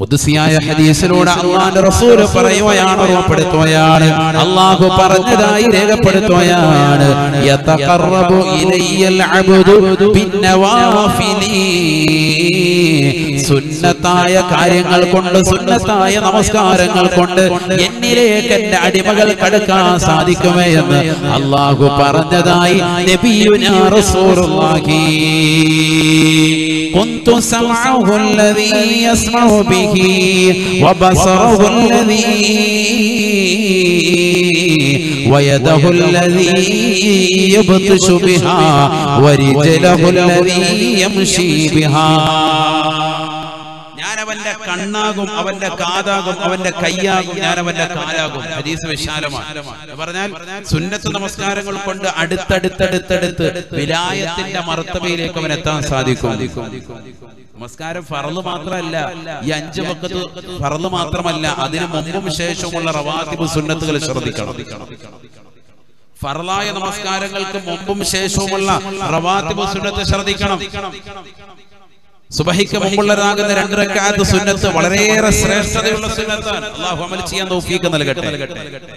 ഖുദ്സിയായ ഹദീസിലൂടെ അള്ളാന്റെ റസൂൽ പറയുകയാണ് ഓർമ്മപ്പെടുത്തുകയാണ് അള്ളാഹു പറഞ്ഞതായി രേഖപ്പെടുത്തുകയാണ് യതഖറബു ഇലയ്യൽ അബ്ദു ബിന്നവാഫിലി സുന്നത്തായ കാര്യങ്ങൾ കൊണ്ട് സുന്നത്തായ നമസ്കാരങ്ങൾ കൊണ്ട് എന്നിലേക്ക് എന്റെ അടിമകൾ കടക്കാൻ സാധിക്കുമേ എന്ന് അള്ളാഹു പറഞ്ഞതായി നബിയുനാ റസൂലുള്ളാഹി كنت سمعه الذي يسمع به وبصره الذي ويده الذي يبطش بها ورجله الذي يمشي بها ഞാൻ അവന്റെ കണ്ണാകും അവന്റെ കാതാകും അവന്റെ കയ്യാകും ഞാൻ അവന്റെ കാലാകും ഹദീസ് വിശാലമാണ് എന്ന് പറഞ്ഞാൽ സുന്നത്ത് നമസ്കാരങ്ങൾ കൊണ്ട് അടുത്തടുത്തടുത്തടുത്ത് വിലായത്തിന്റെ മർത്തബയിലേക്ക് അവൻ എത്താൻ സാധിക്കും നമസ്കാരം ഫറല് മാത്രമല്ല ഈ അഞ്ച് വക്കത്ത് ഫറല് മാത്രമല്ല അതിന് മുമ്പും ശേഷമുള്ള റവാത്തിബ് സുന്നത്തുകൾ ശ്രദ്ധിക്കണം ഫറലായ നമസ്കാരങ്ങൾക്ക് മുമ്പും ശേഷവുമുള്ള റവാത്തിബ് സുന്നത്ത് ശ്രദ്ധിക്കണം സുബഹിക്ക് മുമ്പുള്ളതാകുന്ന രണ്ട് റക്കാത്ത് സുന്നത്ത് വളരെയേറെ ശ്രേഷ്ഠതയുള്ള സുന്നത്താണ് അള്ളാഹു അമൽ ചെയ്യാൻ തൗഫീഖ് നൽകട്ടെ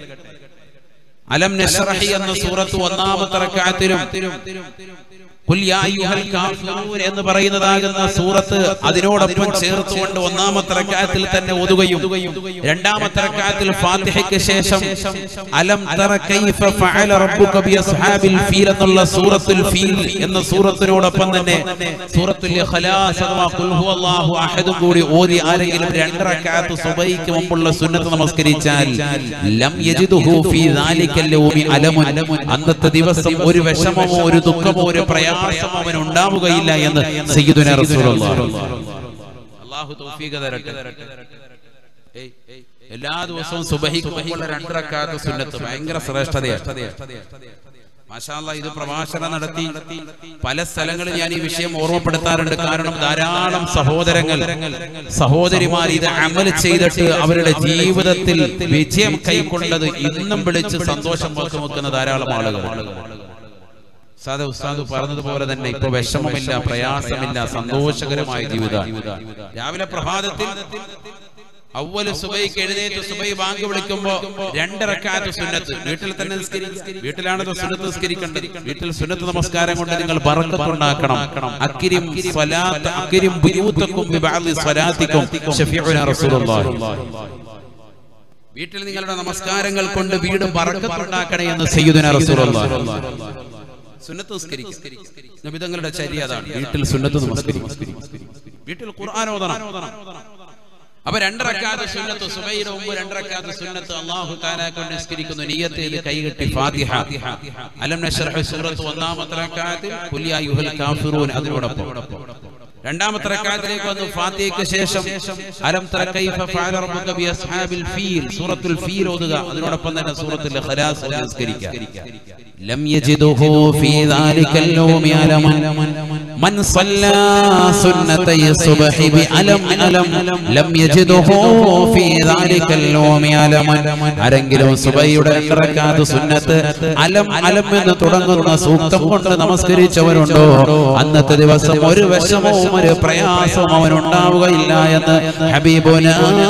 അലം നശ്റഹി എന്ന സൂറത്ത് ഒന്നാമത്തെ റക്കാത്തിലും ഖുൽ യാ അയ്യുഹൽ കാഫിറൂൻ എന്ന് പറയുന്നതാകുന്ന സൂറത്ത് അതിനോടൊപ്പം ചേർത്തുകൊണ്ട് ഒന്നാമത്തെ റക്അത്തിൽ തന്നെ ഓതുകയും രണ്ടാമത്തെ റക്അത്തിൽ ഫാത്തിഹയ്ക്ക് ശേഷം അലം തറ കൈഫ ഫഅല റബ്ബുക ബി അസ്ഹാബിൽ ഫീൽ എന്നുള്ള സൂറത്തുൽ ഫീൽ എന്ന സൂറത്തിനോടൊപ്പം തന്നെ സൂറത്തുൽ ഇഖ്ലാസ് അഥവാ ഖുൽ ഹുവല്ലാഹു അഹദ് കൂടി ഓതി ആരെങ്കിലും രണ്ട് റക്അത്ത് സുബഹിക്ക് മുമ്പുള്ള സുന്നത്ത് നമസ്കരിച്ചാൽ ലം യജിദുഹു ഫീ ദാലിക്കൽ യൗമി അലമുൻ അന്നത്തെ ദിവസം ഒരു വിഷമമോ ഒരു ദുഃഖമോ ഒരു പ്രയാസമോ അവന് ഉണ്ടാവുകയില്ല എന്ന് സയ്യിദുന റസൂലുള്ളാഹി അല്ലാഹു തൗഫീഖ് തരട്ടെ ഏയ്, ഏയ്, എല്ലാ ദിവസവും സുബഹിക്ക് മുമ്പുള്ള രണ്ട് റക്അത്ത് സുന്നത്ത് ഭയങ്കര ശ്രേഷ്ഠതയാണ് മാഷാല്ല ഇത് പ്രഭാഷണം നടത്തി പല സ്ഥലങ്ങളിൽ ഞാൻ ഈ വിഷയം ഓർമ്മപ്പെടുത്താറുണ്ട് കാരണം ധാരാളം സഹോദരങ്ങൾ സഹോദരിമാർ ഇത് അമൽ ചെയ്തിട്ട് അവരുടെ ജീവിതത്തിൽ വിജയം കൈക്കൊണ്ടത് ഇന്നും വിളിച്ച് സന്തോഷം പങ്കുവെക്കുന്ന ധാരാളം ആളുകൾ സാദ ഉസ്താദ് പറഞ്ഞതുപോലെ തന്നെ ഇപ്പൊ വിഷമമില്ല പ്രയാസമില്ല സന്തോഷകരമായ ജീവിതം രാവിലെ പ്രഭാതത്തിൽ അവല് സുബൈക്ക് എഴുന്നേറ്റ് സുബൈ ബാങ്ക് വിളിക്കുമ്പോ രണ്ട് റക്കാത്ത് സുന്നത്ത് വീട്ടിൽ തന്നെ നിസ്കരിക്കുക വീട്ടിലാണത് സുന്നത്ത് നിസ്കരിക്കേണ്ടത് വീട്ടിൽ സുന്നത്ത് നമസ്കാരം കൊണ്ട് നിങ്ങൾ ബറക്കത്തുണ്ടാക്കണം അക്കിരിം സ്വലാത്ത് അക്കിരിം ബുയൂത്തക്കും ബിബഅദി സ്വലാത്തിക്കും ശഫീഉന റസൂലുള്ളാഹി വീട്ടിൽ നിങ്ങളുടെ നമസ്കാരങ്ങൾ കൊണ്ട് വീട് ബറക്കത്തുണ്ടാക്കണേ എന്ന് സയ്യിദുന റസൂലുള്ളാഹി സുന്നത്ത് നിസ്കരിക്കും നബിതങ്ങളുടെ ചര്യ അതാണ് വീട്ടിൽ സുന്നത്ത് നമസ്കരിക്കും വീട്ടിൽ ഖുർആൻ ഓതണം അപ്പൊ രണ്ടരക്കാത്ത സുന്നത്ത് സുബൈയുടെ മുമ്പ് രണ്ടരക്കാത്ത സുന്നത്ത് അള്ളാഹു താല കൊണ്ട് നിസ്കരിക്കുന്നു നിയ്യത്ത് ചെയ്ത് കൈകെട്ടി ഫാത്തിഹ അലം നശ്റഹ് സൂറത്ത് ഒന്നാമത്തെ റക്കാത്തിൽ ഖുൽ യാ അയ്യുഹൽ കാഫിറൂൻ അതിനോടൊപ്പം രണ്ടാമത്തെ റക്കാത്തിലേക്ക് വന്നു ഫാത്തിഹയ്ക്ക് ശേഷം അലം തറ കൈഫ ഫഅല റബ്ബുക ബി അസ്ഹാബിൽ ഫീൽ സൂറത്തുൽ ഫീൽ ഓതുക അതിനോടൊപ്പം തന്നെ സൂറത്തുൽ ഇഖ്ലാസ് ഓതി നിസ്കരിക്കുക ലം യജിദുഹു ഫീ ദാലികൽ യൗമി അലമൻ മൻ صلى سنتي الصبح بألم ألم لم يجده في ذلك اليوم ألما ആരെങ്കിലും സുബൈയുടെ രണ്ടരക്കാത്ത് സുന്നത്ത് അലം അലം എന്ന് തുടങ്ങുന്ന സൂക്തം കൊണ്ട് നമസ്കരിച്ചവരുണ്ടോ അന്നത്തെ ദിവസം ഒരു വിഷമവും ഒരു പ്രയാസവും അവനുണ്ടാവുകയില്ല എന്ന് ഹബീബുന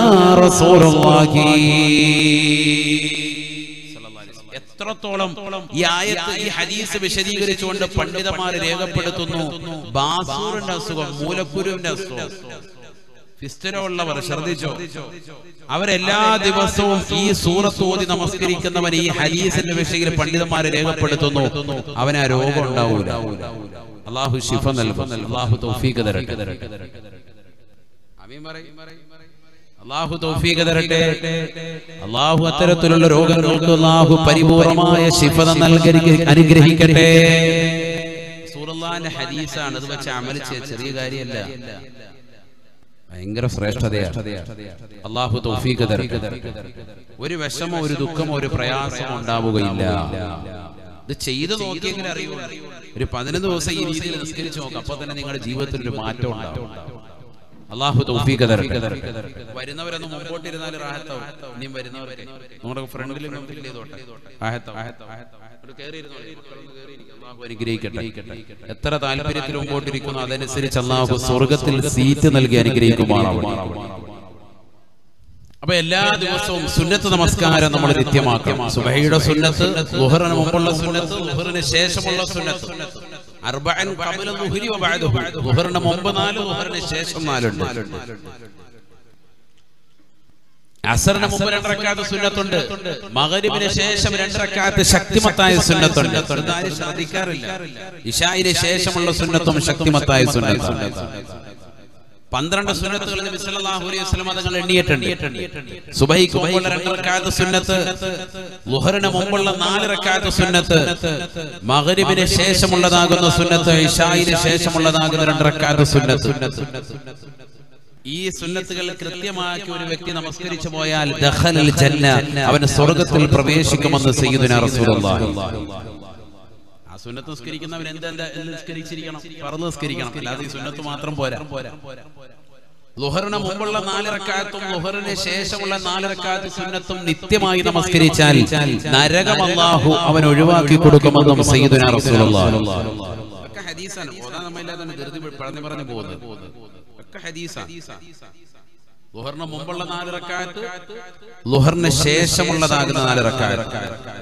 റസൂലുള്ളാഹി എത്രത്തോളം ഈ ആയത്ത് ഈ ഹദീസ് വിശദീകരിച്ചുകൊണ്ട് പണ്ഡിതന്മാർ രേഖപ്പെടുത്തുന്നു ബാസൂറിന്റെ അസുഖം മൂലക്കുരുവിന്റെ അസുഖം ഫിസ്റ്റര ഉള്ളവർ ശ്രദ്ധിച്ചോ അവരെല്ലാ ദിവസവും ഈ സൂറത്ത് ഓതി നമസ്കരിക്കുന്നവൻ ഈ ഹദീസിന്റെ വിഷയത്തിൽ പണ്ഡിതന്മാർ രേഖപ്പെടുത്തുന്നു അവന് ആ രോഗം ഉണ്ടാവൂല അള്ളാഹു ശിഫ നൽകും അള്ളാഹു തൗഫീഖ് തരട്ടെ അമീൻ പറയ്. അള്ളാഹു തൗഫീഖ് തരട്ടെ അള്ളാഹു അത്തരത്തിലുള്ള രോഗങ്ങൾക്ക് അള്ളാഹു പരിപൂർണമായ ശിഫത നൽകി അനുഗ്രഹിക്കട്ടെ സൂറല്ലാന്റെ ഹദീസാണ് ഇത് വെച്ച് അമൽ ചെയ്യ ചെറിയ കാര്യമല്ല ഭയങ്കര ശ്രേഷ്ഠതയാണ് അള്ളാഹു തൗഫീഖ് തരട്ടെ ഒരു വിഷമോ ഒരു ദുഃഖമോ ഒരു പ്രയാസമോ ഉണ്ടാവുകയില്ല ഇത് ചെയ്ത് നോക്കിയെങ്കിലും അറിയൂ ഒരു പതിനൊന്ന് ദിവസം ഈ രീതിയിൽ നിസ്കരിച്ച് നോക്കാം അപ്പൊ തന്നെ നിങ്ങളുടെ ജീവിതത്തിൽ ഒരു മാറ്റം ഉണ്ടാവും അള്ളാഹു തൗഫീഖ് തരട്ടെ വരുന്നവരൊന്ന് മുമ്പോട്ട് ഇരുന്നാൽ റാഹത്താവും ഇനിയും വരുന്നവർക്ക് നമ്മുടെ ഫ്രണ്ടിൽ മുമ്പിൽ ചെയ്തോട്ടെ റാഹത്താവും. അങ്ങോട്ട് കേറി ഇരുന്നോളി. മക്കളൊന്ന് കേറി ഇരിക്ക്. അള്ളാഹു അനുഗ്രഹിക്കട്ടെ എത്ര താല്പര്യത്തിൽ മുമ്പോട്ടിരിക്കുന്നു അതനുസരിച്ച് അള്ളാഹു സ്വർഗത്തിൽ സീറ്റ് നൽകി അനുഗ്രഹിക്കുമാറാവും അപ്പൊ എല്ലാ ദിവസവും സുന്നത്ത് നമസ്കാരം നമ്മൾ നിത്യമാക്കാം സുബഹയുടെ സുന്നത്ത് ലുഹറിന് മുമ്പുള്ള സുന്നത്ത് ലുഹറിന് ശേഷമുള്ള സുന്നത്ത് അർബഅൻ ഖബല ളുഹ്രി വ ബഅദഹു ളുഹറിന് മുമ്പ് നാല് ളുഹറിന് ശേഷം നാലുണ്ട് അസറിന് മുമ്പ് രണ്ട് റക്കാത്ത് സുന്നത്തുണ്ട് മഗ്രിബിന് ശേഷം രണ്ട് റക്കാത്ത് ശക്തിമത്തായ സുന്നത്തുണ്ട് ഇതാരും ശ്രദ്ധിക്കാറില്ല ഇശായിന് ശേഷമുള്ള സുന്നത്തും ശക്തിമത്തായ സുന്നത്തും പന്ത്രണ്ട് സുന്നത്തുകൾ നബി സല്ലല്ലാഹു അലൈഹി വസല്ലം തങ്ങൾ എണ്ണിയിട്ടുണ്ട് സുബഹിക്ക് മുമ്പുള്ള രണ്ട് റക്അത്ത് സുന്നത്ത് ളുഹറിന് മുമ്പുള്ള നാല് റക്അത്ത് സുന്നത്ത് മഗ്രിബിന് ശേഷമുള്ളതാകുന്ന സുന്നത്ത് ഇശായിന് ശേഷമുള്ളതാകുന്ന രണ്ട് റക്അത്ത് സുന്നത്ത് ഈ സുന്നത്തുകൾ കൃത്യമാക്കി ഒരു വ്യക്തി നമസ്കരിച്ചു പോയാൽ ദഖലൽ ജന്ന അവന് സ്വർഗ്ഗത്തിൽ പ്രവേശിക്കുമെന്ന് സയ്യിദുനാ റസൂലുള്ളാഹി ആ സുന്നത്ത് നിസ്കരിക്കുന്നവൻ എന്ത് എന്താ എന്ത് നിസ്കരിച്ചിരിക്കണം പറന്ന് നിസ്കരിക്കണം അല്ലാതെ ഈ സുന്നത്ത് മാത്രം പോരാ ലുഹറിന് മുമ്പുള്ള നാല് റക്കാത്തും ലുഹറിന് ശേഷമുള്ള നാല് റക്കാത്ത് സുന്നത്തും നിത്യമായി നമസ്കരിച്ചാൽ നരകം അല്ലാഹു അവൻ ഒഴിവാക്കി കൊടുക്കുമെന്നും സയ്യിദുനാ റസൂലുള്ളാഹി ഒക്കെ ഹദീസാണ് ഓതാൻ നമ്മളില്ലാതെ ധൃതി പറഞ്ഞു പറഞ്ഞു പോകുന്നത് ഒക്കെ ഹദീസാണ് ലുഹറിന് മുമ്പുള്ള നാല് റക്കാത്ത് ലുഹറിന് ശേഷമുള്ളതാകുന്ന നാല് റക്കാത്ത്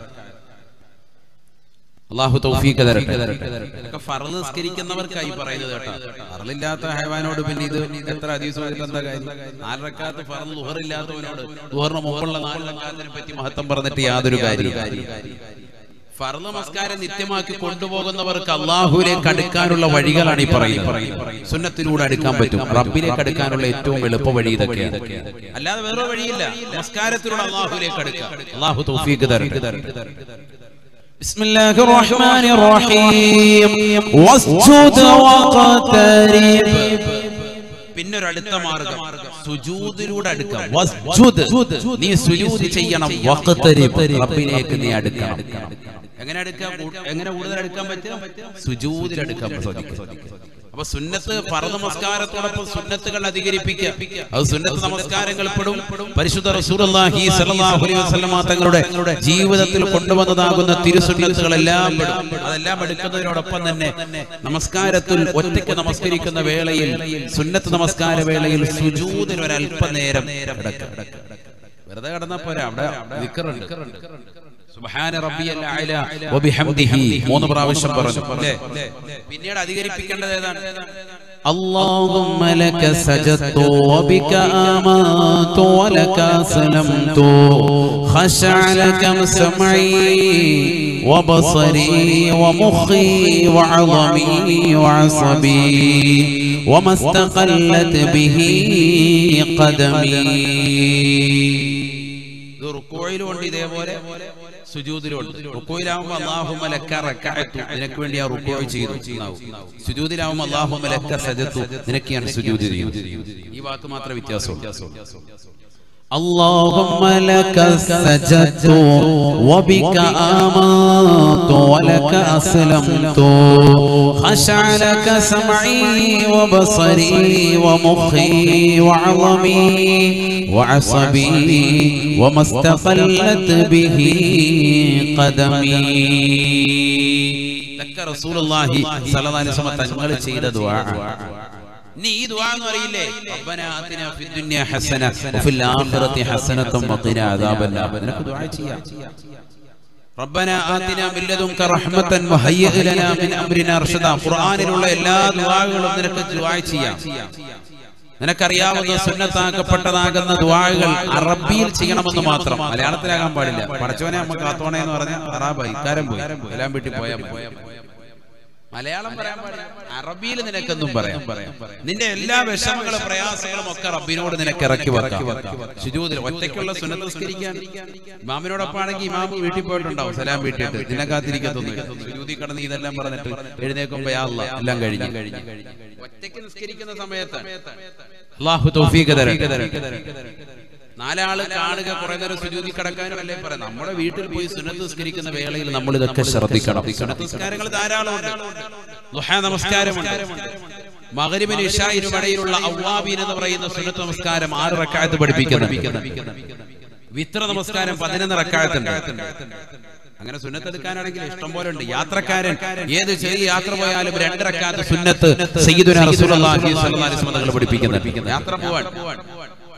അള്ളാഹു തൗഫീഖ് തരട്ടെ ഇതൊക്കെ ഫറള് നിസ്കരിക്കുന്നവർക്കായി പറയുന്നത് കേട്ടോ ഫറളില്ലാത്ത ഹൈവാനോട് പിന്നെ ഇത് എത്ര ഹദീസ് എന്താ കാര്യം നാല് റക്കാത്ത് ഫറൾ ലുഹർ ഇല്ലാത്തവനോട് ലുഹറിന് മുമ്പുള്ള നാല് റക്കാത്തിനെ പറ്റി മഹത്വം പറഞ്ഞിട്ട് യാതൊരു കാര്യം ഫർള് നമസ്കാരം നിത്യമാക്കി കൊണ്ടുപോകുന്നവർക്ക് അള്ളാഹുലേക്ക് അടുക്കാനുള്ള വഴികളാണ് ഈ പറയുന്നത് സുന്നത്തിലൂടെ അടുക്കാൻ പറ്റും റബ്ബിലേക്ക് അടുക്കാനുള്ള ഏറ്റവും എളുപ്പ വഴി ഇതൊക്കെയാണ് അല്ലാതെ വേറെ വഴിയില്ല നമസ്കാരത്തിലൂടെ അള്ളാഹുലേക്ക് അടുക്കാം അള്ളാഹു തൗഫീഖ് തരട്ടെ بسم الله الرحمن الرحيم واسجد واقترب പിന്നെ ഒരു അടുത്ത മാർഗം സുജൂദിലൂടെ അടുക്കാം വസ്ജുദ്. നീ സുജൂദ് ചെയ്യണം വഖ്തരിബ്. റബ്ബിലേക്ക് നീ അടുക്കണം എങ്ങനെ അടുക്കാം കൂ- എങ്ങനെ കൂടുതൽ അടുക്കാൻ പറ്റും സുജൂദിൽ അടുക്കാൻ സാധിക്കും അപ്പൊ സുന്നത്ത് പറ നമസ്കാരത്തോടൊപ്പം സുന്നത്തുകൾ അധികരിപ്പിക്കുക അത് സുന്നത്ത് നമസ്കാരങ്ങൾ പെടും പരിശുദ്ധ റസൂലുള്ളാഹി സ്വല്ലല്ലാഹു അലൈഹി വസല്ലമ തങ്ങളുടെ ജീവിതത്തിൽ കൊണ്ടുവന്നതാകുന്ന തിരുസുന്നത്തുകളെല്ലാം പെടും അതെല്ലാം എടുക്കുന്നതിനോടൊപ്പം തന്നെ നമസ്കാരത്തിൽ ഒറ്റയ്ക്ക് നമസ്കരിക്കുന്ന വേളയിൽ സുന്നത്ത് നമസ്കാര വേളയിൽ സുജൂദിന് ഒരു അല്പനേരം കിടക്കുക വെറുതെ കിടന്നാ പോരാ അവിടെ ദിക്റുണ്ട് സുബ്ഹാന റബ്ബിയൽ അഅല വബിഹംദിഹി മൂന്ന് പ്രാവശ്യം പറഞ്ഞു അല്ലേ പിന്നീട് അധികരിപ്പിക്കേണ്ടത് ഏതാണ് اللهم لك سجدت وبك آمنت ولك أسلمت خشع لك سمعي وبصري ومخي وعظمي وعصبي وما استقلت به قدمي ഇത് റുക്കോയിലും ഉണ്ട് ഇതേപോലെ സുജൂദിലും ഉണ്ട് റുക്കോയിലാവുമ്പോൾ അല്ലാഹുമ്മ ലക്ക റക്കഅത്തു നിനക്ക് വേണ്ടി ആ റുക്കോയ് ചെയ്തു എന്നാവും. സുജൂദിലാവുമ്പോൾ അല്ലാഹുമ്മ ലക്ക സജദത്തു നിനക്കാണ് സുജൂദ് ചെയ്യുന്നത് ഈ വാക്ക് മാത്രമേ വ്യത്യാസമുള്ളൂ اللهم لك سجدت وبك آمنت ولك أسلمت خشع لك سمعي وبصري ومخي وعظمي وعصبي وما استقلت به قدمي ഇതൊക്കെ റസൂലുള്ളാഹി സ്വല്ലല്ലാഹു അലൈഹി വസല്ലം തങ്ങൾ ചെയ്ത ദുആ നീ ഈ ദുആ എന്ന് അറിയില്ലേ റബ്ബന ആതിനാ ഫിദ് ദുനിയ ഹസന വഫിൽ ആഖിറതി ഹസനത്തും വഖിന അദാബന്നാർ നിനക്ക് ദുആ ചെയ്യാം റബ്ബന ആതിനാ മിൻ ലദുൻക റഹ്മതൻ വഹയ്യിഅ ലനാ മിൻ അംരിനാ റഷദാ ഖുർആനിലുള്ള എല്ലാ ദുആകളും നിനക്ക് ദുആ ചെയ്യാം നിനക്കറിയാവുന്ന സുന്നത്താക്കപ്പെട്ടതാകുന്ന ദുആകൾ അറബിയിൽ ചെയ്യണമെന്ന് മാത്രം മലയാളത്തിലാകാൻ പാടില്ല പടച്ചോനെ അമ്മ കാത്തോണേ എന്ന് പറഞ്ഞ അറാബായി ഇക്കാരം പോയി എല്ലാം വീട്ടിൽ പോയാൽ മതി. മലയാളം പറയാൻ പാടില്ല അറബിയിൽ നിനക്കെന്നും പറയാം നിന്റെ എല്ലാ വിഷമങ്ങളും പ്രയാസങ്ങളും ഒക്കെ റബ്ബിനോട് നിനക്ക് ഇറക്കി വെക്കാം ശുചൂതിൽ ഒറ്റയ്ക്കുള്ള സുന്നത്ത് നിസ്കരിക്കാൻ ഇമാമിനോടൊപ്പം ആണെങ്കിൽ ഇമാമ് വീട്ടിൽ പോയിട്ടുണ്ടാവും സലാം വീട്ടിട്ട് നിന്നെ കാത്തിരിക്കത്തൊന്നും ശുചൂതി കടന്ന് ഇതെല്ലാം പറഞ്ഞിട്ട് എഴുന്നേക്കുമ്പോ യാ അല്ലാ, എല്ലാം കഴിഞ്ഞു ഒറ്റയ്ക്ക് നിസ്കരിക്കുന്ന സമയത്ത് അള്ളാഹു തൗഫീഖ് തരട്ടെ നാലാള് കാണുക കുറെ നേരം സുജൂതി കിടക്കാനും അല്ലേ പറയാം നമ്മുടെ വീട്ടിൽ പോയി സുന്നത്ത് നിസ്കരിക്കുന്ന വേളയിൽ നമ്മൾ ഇതൊക്കെ ശ്രദ്ധിക്കണം സുന്നത്ത് നിസ്കാരങ്ങൾ ധാരാളമുണ്ട് ദുഹാ നമസ്കാരമുണ്ട് മകരിബിന് ഇഷായിനും ഇടയിലുള്ള അവ്വാബീൻ എന്ന് പറയുന്ന സുന്നത്ത് നമസ്കാരം ആറ് റക്കായത്ത് പഠിപ്പിക്കുന്നു വിത്ര നമസ്കാരം പതിനൊന്ന് റക്കായത്തുണ്ട് അങ്ങനെ സുന്നത്ത് എടുക്കാനാണെങ്കിൽ ഇഷ്ടം പോലെ ഉണ്ട് യാത്രക്കാരൻ ഏത് ചെറിയ യാത്ര പോയാലും രണ്ടരക്കാത്ത സുന്നത്ത് സയ്യിദുനാ റസൂലുള്ളാഹി സ്വല്ലല്ലാഹു അലൈഹി വസല്ലം തങ്ങൾ പഠിപ്പിക്കുന്നുണ്ട് യാത്ര പോവാൻ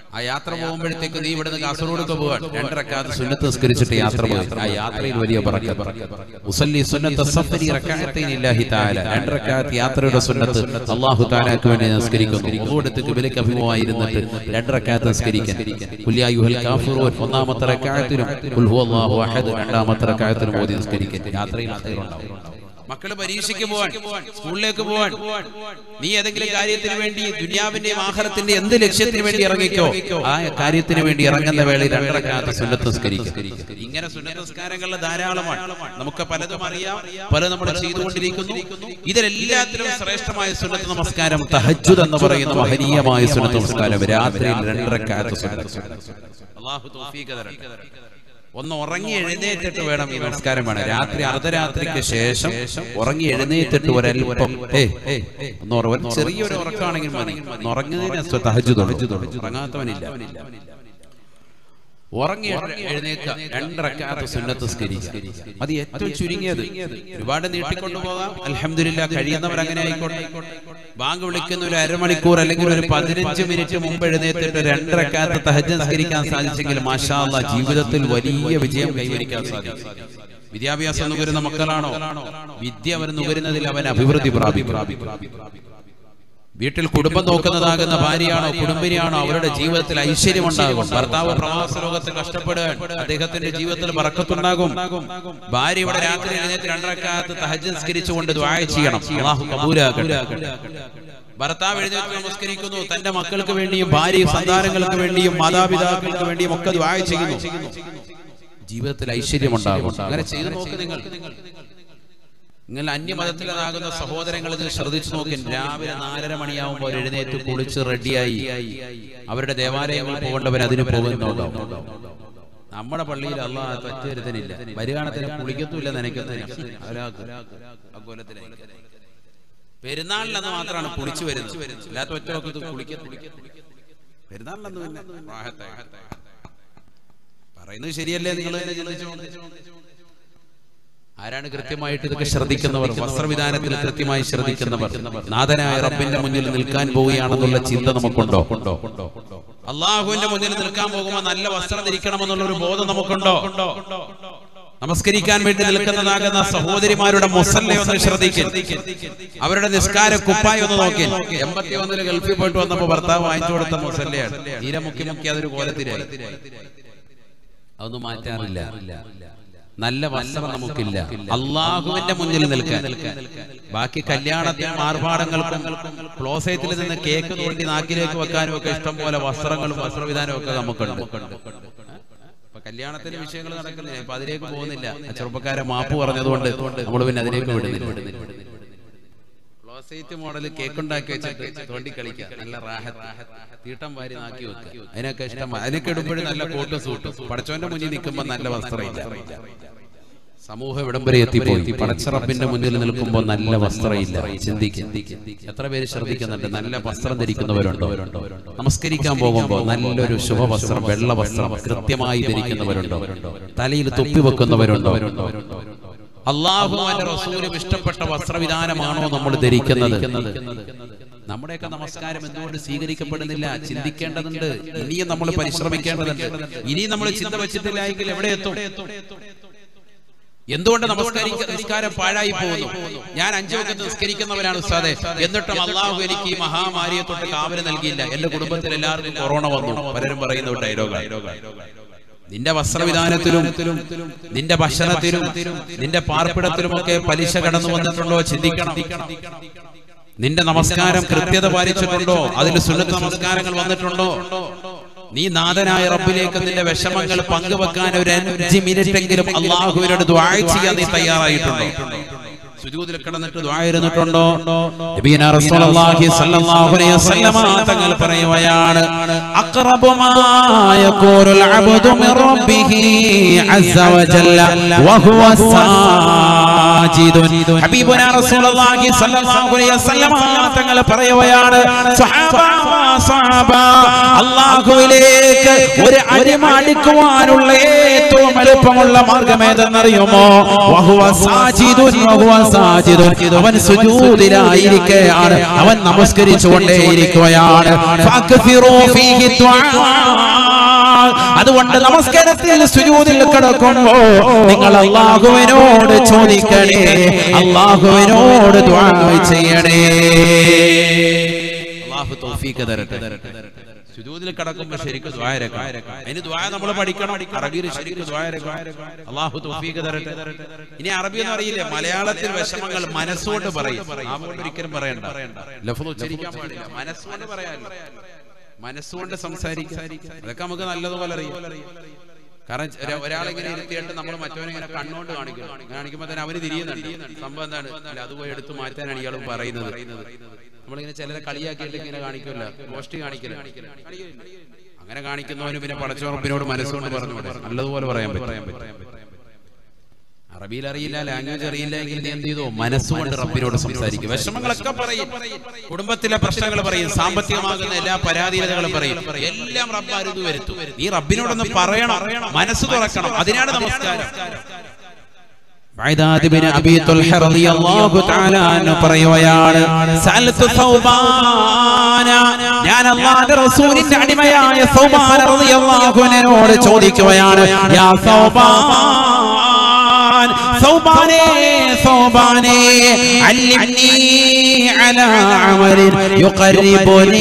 ആ യാത്ര പോകുമ്പോഴത്തേക്ക് നീ ഇവിടുന്ന് കാസർഗോഡ് പോകാൻ രണ്ടരക്കാത്ത് സുന്നത്ത് നിസ്കരിച്ചിട്ട് യാത്ര പോയി ആ യാത്രയിൽ വലിയ ബറക്കത്ത് ഉസല്ലി സുന്നത്ത് സഫരി റക്അത്തൈൻ ഇല്ലാഹി തആല രണ്ടരക്കാത്ത് യാത്രയുടെ സുന്നത്ത് അല്ലാഹു തആലക്ക് വേണ്ടി നിസ്കരിക്കുന്നു ഒന്നുകൊടുത്ത് കിബിലക്ക് അഭിമുഖമായിരുന്നിട്ട് രണ്ടരക്കാത്ത് നിസ്കരിക്കാൻ കുല്യാ യുഹൽ കാഫിറൂൻ ഒന്നാമത്തെ റക്അത്തിലും ഖുൽ ഹുവല്ലാഹു അഹദ് രണ്ടാമത്തെ റക്അത്തിലും ഓതി നിസ്കരിക്കാൻ യാത്രയിൽ ഉണ്ടാവും മക്കള് പരീക്ഷയ്ക്ക് പോവാൻ സ്കൂളിലേക്ക് പോവാൻ നീ ഏതെങ്കിലും കാര്യത്തിന് വേണ്ടി ദുനിയാവിന്റെയും ആഹാരത്തിന്റെ എന്ത് ലക്ഷ്യത്തിന് വേണ്ടി ഇറങ്ങിക്കോ ആ കാര്യത്തിന് വേണ്ടി ഇറങ്ങുന്ന വേളയിൽ രണ്ടരക്കാത്ത സുന്നത്ത് നിസ്കരിക്കും ഇങ്ങനെ സുന്നത്ത് നിസ്കാരങ്ങളിൽ ധാരാളമാണ് നമുക്ക് പലതും അറിയാം പല നമ്മൾ ചെയ്തുകൊണ്ടിരിക്കുന്നു ഇതിലെല്ലാത്തിലും ശ്രേഷ്ഠമായ സുന്നത്ത് നമസ്കാരം തഹജ്ജുദ് എന്ന് പറയുന്ന മഹനീയമായ സുന്നത്ത് നമസ്കാരം രാത്രിയിൽ രണ്ടരക്കാത്ത സുന്നത്ത് അള്ളാഹു തൗഫീഖ് തരട്ടെ ഒന്ന് ഉറങ്ങി എഴുന്നേറ്റിട്ട് വേണം ഈ നമസ്കാരം വേണം രാത്രി അർദ്ധരാത്രിക്ക് ശേഷം ഉറങ്ങി എഴുന്നേറ്റിട്ട് ഒരൽപ്പം ഏ ഒന്ന് ഉറവൻ ചെറിയൊരു ഉറക്കാണെങ്കിൽ മതി ഒന്ന് ഉറങ്ങുന്നതിന് തഹജു ഉറങ്ങാത്തവനില്ല ഉറങ്ങി എഴുന്നേക്ക രണ്ടരക്കാത്ത സുന്നത്ത് സ്കരിക്കുക അത് ഏറ്റവും ചുരുങ്ങിയത് ഒരുപാട് നീട്ടിക്കൊണ്ടു പോകാം അലഹമില്ല കഴിയുന്നവർ അങ്ങനെ ആയിക്കോട്ടെ ബാങ്ക് വിളിക്കുന്ന ഒരു അരമണിക്കൂർ അല്ലെങ്കിൽ ഒരു പതിനഞ്ച് മിനിറ്റ് മുമ്പ് എഴുന്നേറ്റിട്ട് രണ്ടരക്കാത്ത തഹജ സ്കരിക്കാൻ സാധിച്ചെങ്കിൽ മാഷാ അല്ലാ ജീവിതത്തിൽ വലിയ വിജയം കൈവരിക്കാൻ സാധിക്കും വിദ്യാഭ്യാസം നുകരുന്ന മക്കളാണോ വിദ്യ അവർ നുകരുന്നതിൽ അവൻ അഭിവൃദ്ധി പ്രാപിക്കും വീട്ടിൽ കുടുംബം നോക്കുന്നതാകുന്ന ഭാര്യയാണോ കുടുംബിനിയാണോ അവരുടെ ജീവിതത്തിൽ ഐശ്വര്യമുണ്ടാകും ഭർത്താവ് പ്രവാസ ലോകത്ത് കഷ്ടപ്പെടുകയാണ് അദ്ദേഹത്തിന്റെ ജീവിതത്തിൽ പറക്കത്തുണ്ടാകും ഭാര്യ ഇവിടെ രാത്രി എഴുന്നേറ്റ് രണ്ടരക്കാലത്ത് തഹജൻസ്കരിച്ചുകൊണ്ട് ദ്വായ ചെയ്യണം അള്ളാഹു കബൂലാകട്ടെ ഭർത്താവ് എഴുന്നേറ്റ് നമസ്കരിക്കുന്നു തന്റെ മക്കൾക്ക് വേണ്ടിയും ഭാര്യ സന്താനങ്ങൾക്ക് വേണ്ടിയും മാതാപിതാക്കൾക്ക് വേണ്ടിയും ഒക്കെ ദ്വായ ചെയ്യുന്നു ജീവിതത്തിൽ ഐശ്വര്യമുണ്ടാകും അങ്ങനെ ചെയ്തു നോക്ക് നിങ്ങൾ നിങ്ങൾ അന്യമതത്തിലാകുന്ന സഹോദരങ്ങൾ ഇത് ശ്രദ്ധിച്ചു നോക്കി രാവിലെ നാലര മണിയാവുമ്പോൾ എഴുന്നേറ്റ് കുളിച്ച് റെഡിയായി അവരുടെ ദേവാലയങ്ങളിൽ പോകേണ്ടവർ അതിന് പോകുന്നുണ്ടോ നമ്മുടെ പള്ളിയിൽ അല്ല പറ്റുവരുത്തനില്ല വരുകാണത്തിന് കുളിക്കത്തുമില്ല നനയ്ക്കത്തില്ല പെരുന്നാളിലെന്ന് മാത്രമാണ് കുളിച്ചു വരുന്നത് അല്ലാത്ത ഒറ്റ വക്കത്ത് കുളിക്കത്തില്ല പെരുന്നാളിലെന്ന് പിന്നെ പറയുന്നത് ശരിയല്ലേ നിങ്ങൾ തന്നെ ചിന്തിച്ചു ആരാണ് കൃത്യമായിട്ട് ഇതൊക്കെ ശ്രദ്ധിക്കുന്നവർ വസ്ത്രവിധാനത്തിൽ കൃത്യമായി ശ്രദ്ധിക്കുന്നവർ നാഥനായ റബ്ബിന്റെ മുന്നിൽ നിൽക്കാൻ പോവുകയാണെന്നുള്ള ചിന്ത നമുക്കുണ്ടോ അള്ളാഹുവിന്റെ മുന്നിൽ നിൽക്കാൻ പോകുമ്പോൾ നല്ല വസ്ത്രം ധരിക്കണമെന്നുള്ള ഒരു ബോധം നമുക്കുണ്ടോ നമസ്കരിക്കാൻ വേണ്ടി നിൽക്കുന്നതാകുന്ന സഹോദരിമാരുടെ മുസല്ലെ ഒന്ന് ശ്രദ്ധിക്കും അവരുടെ നിസ്കാര കുപ്പായി ഒന്ന് നോക്കി എൺപത്തി ഒന്നില് ഗൾഫിൽ പോയിട്ട് വന്നപ്പോ ഭർത്താവ് വാങ്ങിച്ചു കൊടുത്ത മുസല്ലയാണ് തീരെ മുക്കി മുക്കി അതൊരു കോലത്തിലായി അതൊന്നും മാറ്റാറില്ല നല്ല വസ്ത്രം നമുക്കില്ല അള്ളാഹുവിന്റെ മുന്നിൽ നിൽക്കാൻ ബാക്കി കല്യാണത്തിനും ആർഭാടങ്ങൾക്കും ക്ലോസേറ്റിൽ നിന്ന് കേക്ക് തോണ്ടി നാക്കിലേക്ക് വെക്കാനും ഒക്കെ ഇഷ്ടം പോലെ വസ്ത്രങ്ങളും വസ്ത്രവിധാനവും ഒക്കെ നമുക്കുണ്ട് ഇപ്പൊ കല്യാണത്തിന്റെ വിഷയങ്ങൾ നടക്കുന്നില്ല ഇപ്പൊ അതിലേക്ക് പോകുന്നില്ല ആ ചെറുപ്പക്കാരെ മാപ്പ് പറഞ്ഞതുകൊണ്ട് നമ്മൾ പിന്നെ അതിലേക്ക് വിടുന്നില്ല ക്ലോസേറ്റ് മോഡൽ കേക്ക് ഉണ്ടാക്കി വെച്ചിട്ട് തോണ്ടി കളിക്കുക നല്ല റാഹത്ത് തീട്ടം വാരി നാക്കി വെക്കുക അതിനൊക്കെ ഇഷ്ടം അതിനൊക്കെ ഇടുമ്പോഴും നല്ല കോട്ടും സൂട്ടും പടച്ചോന്റെ മുന്നിൽ നിൽക്കുമ്പോ നല്ല വസ്ത്രമില്ല സമൂഹ ഇവിടം വരെ എത്തിപ്പോയി പടച്ചറപ്പിന്റെ മുന്നിൽ നിൽക്കുമ്പോൾ നല്ല വസ്ത്രമില്ല ചിന്തിക്കും എത്ര പേര് ശ്രദ്ധിക്കുന്നുണ്ട് നല്ല വസ്ത്രം ധരിക്കുന്നവരുണ്ടോ നമസ്കരിക്കാൻ പോകുമ്പോൾ നല്ലൊരു ശുഭവസ്ത്രം വെള്ള വസ്ത്രം കൃത്യമായി ധരിക്കുന്നവരുണ്ടോ തലയിൽ തൊപ്പി വെക്കുന്നവരുണ്ടോ അള്ളാഹുവിന്റെ റസൂലും ഇഷ്ടപ്പെട്ട വസ്ത്രവിധാനമാണോ നമ്മൾ ധരിക്കുന്നത് നമ്മുടെയൊക്കെ നമസ്കാരം എന്തുകൊണ്ട് സ്വീകരിക്കപ്പെടുന്നില്ല ചിന്തിക്കേണ്ടതുണ്ട് ഇനിയും നമ്മൾ പരിശ്രമിക്കേണ്ടതുണ്ട് ഇനിയും നമ്മൾ ചിന്ത വെച്ചിട്ടില്ല എങ്കിൽ എവിടെ എത്തും എന്തുകൊണ്ട് നമസ്കരിക്ക നിസ്കാരം പാഴായി പോകുന്നു ഞാൻ അഞ്ചു വക്കത്ത് നിസ്കരിക്കുന്നവരാണ് ഉസ്താദെ എന്നിട്ടും അള്ളാഹു എനിക്ക് ഈ മഹാമാരിയെ തൊട്ട് കാവല് നൽകിയില്ല എന്റെ കുടുംബത്തിൽ എല്ലാവർക്കും കൊറോണ വന്നു പലരും പറയുന്ന ഒരു ഡയലോഗ് നിന്റെ വസ്ത്രവിധാനത്തിലും നിന്റെ ഭക്ഷണത്തിലും നിന്റെ പാർപ്പിടത്തിലുമൊക്കെ പലിശ കടന്നു വന്നിട്ടുണ്ടോ ചിന്തിക്കണം നിന്റെ നമസ്കാരം കൃത്യത പാലിച്ചിട്ടുണ്ടോ അതിൽ സുന്നത്ത് നമസ്കാരങ്ങൾ വന്നിട്ടുണ്ടോ നീ നാഥനായ റബ്ബിലേക്ക് നിന്റെ വിഷമങ്ങൾ പങ്കുവെക്കാൻ ഒരു അഞ്ച് മിനിറ്റ് എങ്കിലും അള്ളാഹുവിനോട് ദ്വാഴ ചെയ്യാൻ നീ തയ്യാറായിട്ടുണ്ടോ സുജൂദിൽ കിടന്നിട്ട് ദ്വായിരുന്നിട്ടുണ്ടോ നബീന റസൂലുള്ളാഹി സ്വല്ലല്ലാഹു അലൈഹി വസല്ലമ തങ്ങൾ പറയുകയാണ് അഖറബു മാ യഖൂലുൽ അബ്ദു മിൻ റബ്ബിഹി അസ്സ വജല്ല വഹുവ സാജിദുൻ ഹബീബുന റസൂലുള്ളാഹി സ്വല്ലല്ലാഹു അലൈഹി വസല്ലമ തങ്ങൾ പറയുകയാണ് സ്വഹാബ സ്വഹാബ അല്ലാഹുവിലേക്ക് ഒരു അടിമ അടിക്കുവാനുള്ള ഏറ്റവും എളുപ്പമുള്ള മാർഗം ഏതെന്നറിയുമോ വഹുവ സാജിദുൻ വഹുവ സാജിദുൻ അവൻ സുജൂദിലായിരിക്കുകയാണ് അവൻ നമസ്കരിച്ചുകൊണ്ടേയിരിക്കുകയാണ് ഫഅക്സിറൂ ഫീഹി ദുആ അതുകൊണ്ട് നമസ്കാരത്തിൽ സുജൂദിൽ കിടക്കുമ്പോ നിങ്ങൾ അള്ളാഹുവിനോട് ചോദിക്കണേ അള്ളാഹുവിനോട് ദുആ ചെയ്യണേ അള്ളാഹു തൗഫീഖ് തരട്ടെ സുജൂദിൽ കിടക്കുമ്പോൾ ശരിക്കും ദ്വാരക്കാം അതിന് ദ്വായ നമ്മൾ പഠിക്കണം അറബിയിൽ ശരിക്കും ദ്വാരക്കാം അള്ളാഹു തൗഫീഖ് തരട്ടെ ഇനി അറബി എന്ന് അറിയില്ലേ മലയാളത്തിൽ വിഷമങ്ങൾ മനസ്സുകൊണ്ട് പറയും നാവുകൊണ്ട് ഒരിക്കലും പറയണ്ട ലഫ്ള് ഉച്ചരിക്കാൻ പാടില്ല മനസ്സുകൊണ്ട് പറയാമല്ലോ മനസ്സുകൊണ്ട് സംസാരിക്കാം അതൊക്കെ നമുക്ക് നല്ലതുപോലെ അറിയാം കാരണം ഒരാ- ഒരാളിങ്ങനെ ഇരുത്തിയിട്ട് നമ്മൾ മറ്റവനെ ഇങ്ങനെ കണ്ണുകൊണ്ട് കാണിക്കണം കാണിക്കുമ്പോൾ തന്നെ അവന് തിരിയുന്നുണ്ട് സംഭവം എന്താണ് അല്ല അത് പോയി എടുത്ത് മാറ്റാനാണ് ഇയാൾ പറയുന്നത് നമ്മളിങ്ങനെ ചിലരെ കളിയാക്കിയിട്ട് ഇങ്ങനെ കാണിക്കില്ല ഗോഷ്ടി കാണിക്കില്ല അങ്ങനെ കാണിക്കുന്നവന് പിന്നെ പടച്ചുറപ്പിനോട് മനസ്സുകൊണ്ട് പറഞ്ഞു നല്ലതുപോലെ പറയാൻ പറ്റും അറബിയിൽ അറിയില്ല ലാംഗ്വേജ് അറിയില്ല എങ്കിൽ നീ എന്ത് ചെയ്തു മനസ്സുകൊണ്ട് റബ്ബിനോട് സംസാരിക്കും വിഷമങ്ങളൊക്കെ പറയും കുടുംബത്തിലെ പ്രശ്നങ്ങൾ പറയും സാമ്പത്തികമാകുന്ന എല്ലാ പരാധീനതകളും പറയും എല്ലാം റബ്ബ് അരുത് വരുത്തും നീ റബ്ബിനോടൊന്ന് പറയണം മനസ്സ് തുറക്കണം അതിനാണ് നമസ്കാരം ബഅദാദ് ബിൻ അബീ തുൽഹ റളിയല്ലാഹു തആല അൻഹു പറയുകയാണ് സഅൽതു സൗബാന ഞാൻ അല്ലാഹുവിന്റെ റസൂലിന്റെ അടിമയായ സൗബാന റളിയല്ലാഹു അൻഹുവിനോട് ചോദിക്കുകയാണ് യാ സൗബാൻ സൗബാനേ സൗബാനേ അല്ലിംനി അലാ അമലിൻ യുഖർരിബുനി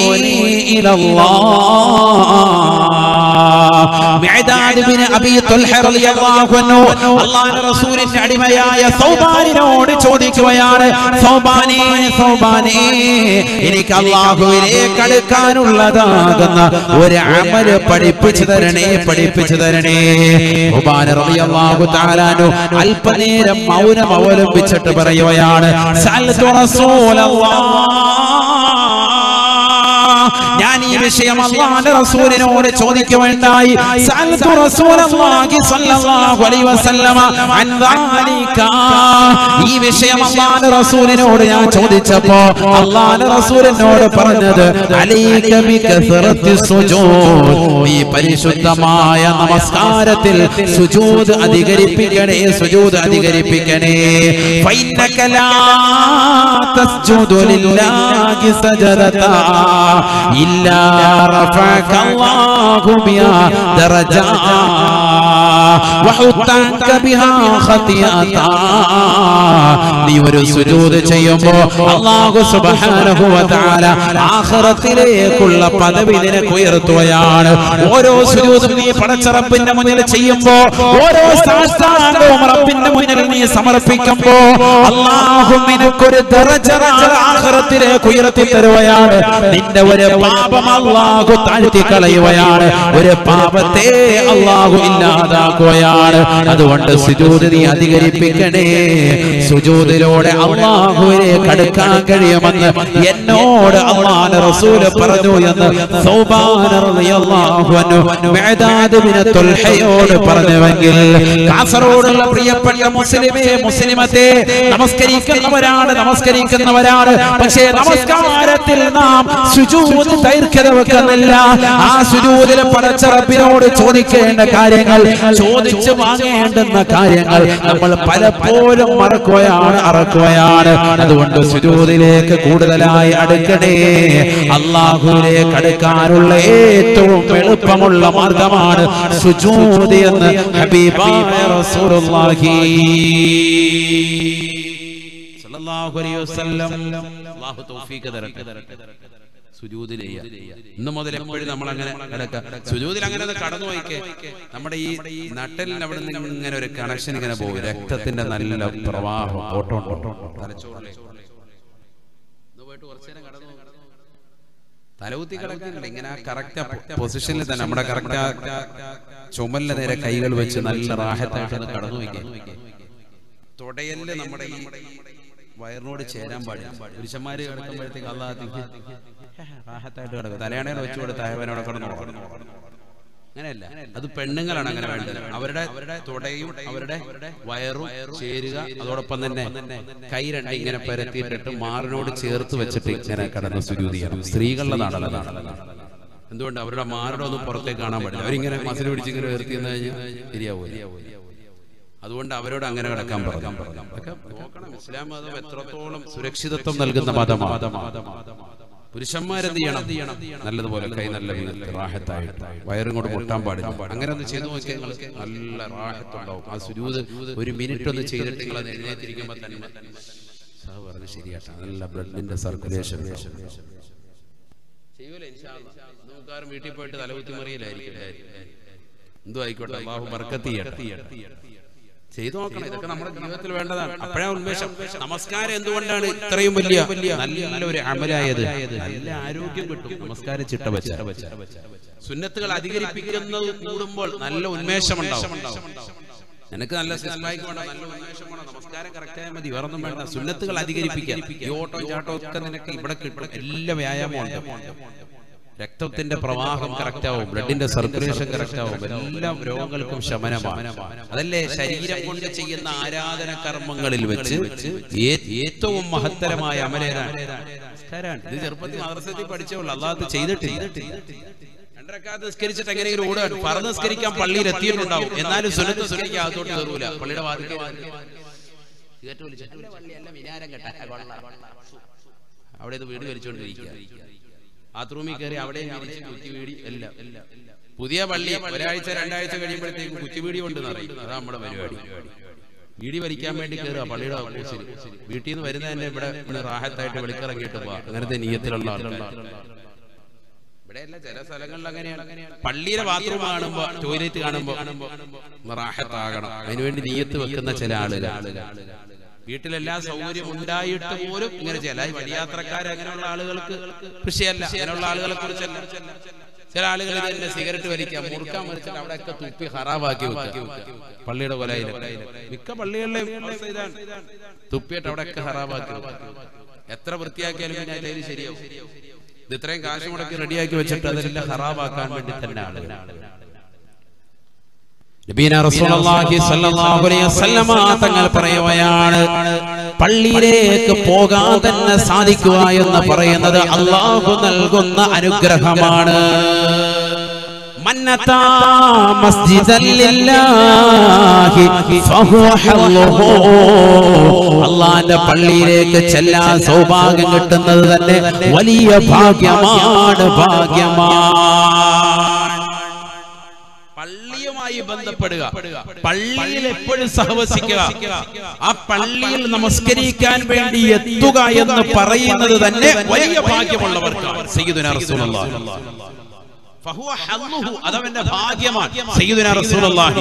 ഇലല്ലാഹ് മിഅദാദ് ബിൻ അബീ തുൽഹ റളിയല്ലാഹു അൻഹു അല്ലാഹുവിന്റെ റസൂലിന്റെ അടിമയായ സൗബാനിനോട് ചോദിക്കുകയാണ് സൗബാനേ സൗബാനേ എനിക്ക് അള്ളാഹുവിലേക്ക് അടുക്കാനുള്ളതാകുന്ന ഒരു അമല് പഠിപ്പിച്ചു തരണേ പഠിപ്പിച്ചു തരണേ സൗബാന റളിയല്ലാഹു തആല അൻഹു അല്പനേരം മൗനം അവലംബിച്ചിട്ട് പറയുകയാണ് സഅൽതു റസൂലല്ലാഹ് ഞാൻ ഈ വിഷയം അള്ളാഹുവിന്റെ റസൂലിനോട് ചോദിക്കുകയുണ്ടായി സഅൽതു റസൂലല്ലാഹി സ്വല്ലല്ലാഹു അലൈഹി വസല്ലമ അൻ ദാലിക ഈ വിഷയം അള്ളാഹുവിന്റെ റസൂലിനോട് ഞാൻ ചോദിച്ചപ്പോ അള്ളാഹുവിന്റെ റസൂലിനോട് പറഞ്ഞത് അലൈക ബികസറത്തി സുജൂദ് ഈ പരിശുദ്ധമായ നമസ്കാരത്തിൽ സുജൂദ് അധികരിപ്പിക്കണേ സുജൂദ് അധികരിപ്പിക്കണേ ഫൈനക ലാ തസ്ജുദു ലില്ലാഹി സജദതാ ഇല്ലാ റഫഅക അല്ലാഹു ബിഹാ ദറജാ വഹുത്തക ബിഹാ ഖതിയതാ നീ ഒരു സുജൂദ് ചെയ്യുമ്പോൾ അല്ലാഹു സുബ്ഹാനഹു വ തആല ആഖിറത്തിലേക്കുള്ള പദവി നിനക്ക് ഉയർത്തുകയാണ് ഓരോ സുജൂദും നീ പടച്ച റബ്ബിന്റെ മുന്നിൽ ചെയ്യുമ്പോൾ ഓരോ സാഷ്ടാംഗവും റബ്ബിന്റെ മുന്നിൽ നീ സമർപ്പിക്കുമ്പോൾ അല്ലാഹു നിനക്കൊരു ദറജ ആഖിറത്തിലേക്ക് ഉയർത്തി തരുകയാണ് നിന്റെ ഒരു പാപം അല്ലാഹു താഴ്ത്തി കളയുകയാണ് ഒരു പാപത്തെ അല്ലാഹു ഇല്ലാതാക്കുകയാണ് അതുകൊണ്ട് സുജൂദ് നീ അധികരിപ്പിക്കണേ സുജൂദിലൂടെ അള്ളാഹുവിലേക്ക് അടുക്കാൻ കഴിയുമെന്ന് എന്നോട് അള്ളാഹ് റസൂല് പറഞ്ഞു എന്ന് സൗബാന റളിയല്ലാഹു അൻഹു മിഅദാദ് ബിൻ തുൽഹയോട് പറഞ്ഞുവെങ്കിൽ കാസർഗോഡുള്ള പ്രിയപ്പെട്ട മുസ്ലിമേ മുസ്ലിമത്തെ നമസ്കരിക്കുന്നവരാണ് നമസ്കരിക്കുന്നവരാണ് പക്ഷേ നമസ്കാരത്തിൽ നാം സുജൂദ് ദൈർഘ്യത വെക്കുന്നില്ല ആ സുജൂദിൽ പടച്ച റബ്ബിനോട് ചോദിക്കേണ്ട കാര്യങ്ങൾ ചോദിച്ചു വാങ്ങേണ്ടുന്ന കാര്യങ്ങൾ നമ്മൾ പലപ്പോഴും മറക്കുകയാണ് അറക്കുകയാണ് അതുകൊണ്ട് സുജൂദിലേക്ക് കൂടുതലായി അടുക്കണേ അള്ളാഹുവിലേക്ക് അടുക്കാനുള്ള ഏറ്റവും എളുപ്പമുള്ള മാർഗമാണ് സുജൂദ് എന്ന് ഹബീബായ റസൂലുള്ളാഹി സല്ലല്ലാഹു അലൈഹി വസല്ലം അല്ലാഹു തൗഫീഖ് തരട്ടെ സുജൂദിൽ ചെയ്യാ. ഇന്ന് മുതൽ എപ്പോഴും നമ്മൾ അങ്ങനെ കിടക്കുക സുജൂദിൽ അങ്ങനെ ഒന്ന് കടന്നു പോയിക്കേ നമ്മുടെ ഈ നട്ടലിന് അവിടെ നിന്ന് ഇങ്ങനെ ഒരു കണക്ഷൻ ഇങ്ങനെ പോകും രക്തത്തിന്റെ നല്ല പ്രവാഹം ഓട്ടം തലച്ചോറിലെ ഒന്ന് പോയിട്ട് കുറച്ച് നേരം കടന്നു നോക്ക്. തലകുത്തി കിടക്കാനില്ല ഇങ്ങനെ ആ കറക്റ്റ് പൊസിഷനിൽ തന്നെ നമ്മുടെ കറക്റ്റ് ചുമലിന് നേരെ കൈകൾ വെച്ച് നല്ല റാഹത്തായിട്ട് ഒന്ന് കടന്നു വയ്ക്കേ തുടയല് നമ്മുടെ ഈ വയറിനോട് ചേരാൻ പാടില്ല പുരുഷന്മാര് കിടക്കുമ്പോഴത്തേക്ക് അള്ളാഹ് റാഹത്തായിട്ട് കിടക്കും തലയാണയിൽ വെച്ചു കൊടുത്ത അഹവനോടെ കിടന്നു അങ്ങനെയല്ല അത് പെണ്ണുങ്ങളാണ് അങ്ങനെ വേണ്ടത് അവരുടെ അവരുടെ തുടയും അവരുടെ വയറും ചേരുക അതോടൊപ്പം തന്നെ കൈ രണ്ട് ഇങ്ങനെ പരത്തിയിട്ടിട്ട് മാറിനോട് ചേർത്ത് വെച്ചിട്ട് ഇങ്ങനെ കടന്ന് സുരൂതി ചെയ്യണം സ്ത്രീകളുടെ നാടല്ലതാണ് എന്തുകൊണ്ട് അവരുടെ മാരുടെ ഒന്നും പുറത്തേക്ക് കാണാൻ പാടില്ല അവരിങ്ങനെ മസിൽ പിടിച്ച് ഇങ്ങനെ ഉയർത്തി എന്ന് കഴിഞ്ഞാൽ ശരിയാവൂല അതുകൊണ്ട് അവരോട് അങ്ങനെ കിടക്കാൻ പറഞ്ഞു അതൊക്കെ നോക്കണം ഇസ്ലാം മതം എത്രത്തോളം സുരക്ഷിതത്വം നൽകുന്ന മതമാണ് പുരുഷന്മാരെന്ത് ചെയ്യണം നല്ലതുപോലെ കൈ നല്ല വിധത്തിൽ റാഹത്തായിട്ട് വയറും കൊണ്ട് പൊട്ടാൻ പാടില്ല അങ്ങനെ ഒന്ന് ചെയ്തു നോക്കിയാൽ നിങ്ങൾക്ക് നല്ല റാഹത്തുണ്ടാവും ആ സുരൂത് ഒരു മിനിറ്റ് ഒന്ന് ചെയ്തിട്ട് നിങ്ങൾ അത് എഴുന്നേറ്റിരിക്കുമ്പോൾ തന്നെ സാഹ് പറഞ്ഞ ശരിയാട്ടാ നല്ല ബ്ലഡിന്റെ സർക്കുലേഷൻ ചെയ്യൂലേ നമുക്കാരും വീട്ടിൽ പോയിട്ട് തലകുത്തി മറിയില്ലായിരിക്കും എന്തോ ആയിക്കോട്ടെ അള്ളാഹു ബർക്കത്ത് ചെയ്യട്ടെ ചെയ്തു നോക്കണം ഇതൊക്കെ നമ്മുടെ ജീവിതത്തിൽ വേണ്ടതാണ് അപ്പോഴാ ഉന്മേഷം നമസ്കാരം എന്തുകൊണ്ടാണ് ഇത്രയും വലിയ നല്ല ഒരു അമലായത് നല്ല ആരോഗ്യം കിട്ടും നമസ്കാരം ചിട്ട വെച്ച സുന്നത്തുകൾ അധികരിപ്പിക്കുന്നത് കൂടുമ്പോൾ നല്ല ഉന്മേഷം ഉണ്ടാവും നിനക്ക് നല്ല സിസ്ലായിക്ക് വേണം നല്ല ഉന്മേഷം വേണം നമസ്കാരം കറക്റ്റ് ആയാൽ മതി വേറൊന്നും വേണ്ട സുന്നത്തുകൾ അധികരിപ്പിക്കാൻ ഈ ഓട്ടോ ചാട്ടോ ഒക്കെ നിനക്ക് ഇവിടെ കിട്ടും എല്ലാ വ്യായാമവും ഉണ്ട് രക്തത്തിന്റെ പ്രവാഹം കറക്റ്റ് ആവും ബ്ലഡിന്റെ സർക്കുലേഷൻ കറക്റ്റ് ആവും എല്ലാ രോഗങ്ങൾക്കും ശമനമാണ് അതല്ലേ ശരീരം കൊണ്ട് ചെയ്യുന്ന ആരാധന കർമ്മങ്ങളിൽ വെച്ച് ഏ- ഏറ്റവും മഹത്തരമായ അമലേതാണ് നമസ്കാരാണ്. ഇത് ചെറുപ്പത്തിൽ മദ്രസത്തിൽ പഠിച്ചോളൂ അല്ലാതെ ചെയ്തിട്ടില്ല രണ്ടരക്കാലത്ത് നിസ്കരിച്ചിട്ട് എങ്ങനെയെങ്കിലും ഓടുകയാണ് പറന്ന് നിസ്കരിക്കാൻ പള്ളിയിൽ എത്തിയിട്ടുണ്ടാവും എന്നാലും സുനത്ത് സുനയ്ക്ക് അകത്തോട്ട് കയറൂല പള്ളിയുടെ വാതിൽക്ക് സിഗരറ്റ് വലിച്ചിട്ട് പള്ളിയല്ല വിനാരം കെട്ടാ അവിടെ ഇത് വീട് വലിച്ചുകൊണ്ടിരിക്കുക ബാത്റൂമിൽ കയറി അവിടെ വിരിച്ച് കുറ്റിവീടി എല്ലാം പുതിയ പള്ളി ഒരാഴ്ച രണ്ടാഴ്ച കഴിയുമ്പോഴത്തേക്ക് കുറ്റിവീടി കൊണ്ട് നിറയും അതാ നമ്മുടെ പരിപാടി വീടി വലിക്കാൻ വേണ്ടി കയറുക പള്ളിയുടെ ഓപ്പോസിൽ വീട്ടിൽ നിന്ന് വരുന്ന തന്നെ ഇവിടെ ഇവിടെ റാഹത്തായിട്ട് വെളിക്കിറങ്ങിയിട്ട് പോവാ അങ്ങനത്തെ നീയത്തിലുള്ള ആൾക്കാർ ഇവിടെയല്ല ചില സ്ഥലങ്ങളിൽ അങ്ങനെയാണ് പള്ളിയിലെ ബാത്റൂം കാണുമ്പോ ടോയ്ലറ്റ് കാണുമ്പോ റാഹത്താകണം അതിനുവേണ്ടി നീയത്ത് വെക്കുന്ന ചില ആളുകൾ വീട്ടിലെല്ലാ സൗകര്യം ഉണ്ടായിട്ട് പോലും ഇങ്ങനെ ചില വഴിയാത്രക്കാർ അങ്ങനെയുള്ള ആളുകൾക്ക് കൃഷിയല്ല അങ്ങനെയുള്ള ആളുകളെ കുറിച്ചല്ല ചില ആളുകൾ ഇത് തന്നെ സിഗരറ്റ് വലിക്കാം മുറുക്കാൻ വലിച്ചിട്ട് അവിടെയൊക്കെ തുപ്പി ഹറാബാക്കി വെക്കുക പള്ളിയുടെ കൊലയിൽ മിക്ക പള്ളികളിലെയും അവസ്ഥ ഇതാണ് തുപ്പിയിട്ട് അവിടെയൊക്കെ ഹറാബാക്കി വെക്കുക എത്ര വൃത്തിയാക്കിയാലും പിന്നെ അതിൽ ശരിയാവും ഇത് ഇത്രയും കാശ് മുടക്കി റെഡിയാക്കി വെച്ചിട്ട് അതെല്ലാം ഹറാബാക്കാൻ വേണ്ടി തന്നെ ആളുകൾ നബീന റസൂലുള്ളാഹി സ്വല്ലല്ലാഹു അലൈഹി വസല്ലമ തങ്ങൾ പറയുകയാണ് പള്ളിയിലേക്ക് പോകാൻ തന്നെ സാധിക്കുക എന്ന് പറയുന്നത് അള്ളാഹു നൽകുന്ന അനുഗ്രഹമാണ് മന്നത്താ മസ്ജിദൻ ലില്ലാഹി ഫഹുവ ഹല്ലുഹു അള്ളാന്റെ പള്ളിയിലേക്ക് ചെല്ലാൻ സൗഭാഗ്യം കിട്ടുന്നത് തന്നെ വലിയ ഭാഗ്യമാണ് ഭാഗ്യമാണ് പള്ളിയുമായി ബന്ധപ്പെടുക പള്ളിയിൽ എപ്പോഴും സഹവസിക്കുക ആ പള്ളിയിൽ നമസ്കരിക്കാൻ വേണ്ടി എത്തുക എന്ന് പറയുന്നത് തന്നെ വലിയ ഭാഗ്യമുള്ളവർക്കാണ് സയ്യിദുനാ റസൂലുള്ളാഹി ഫഹുവ ഹല്ലുഹു അതവന്റെ ഭാഗ്യമാണ് സയ്യിദുനാ റസൂലുള്ളാഹി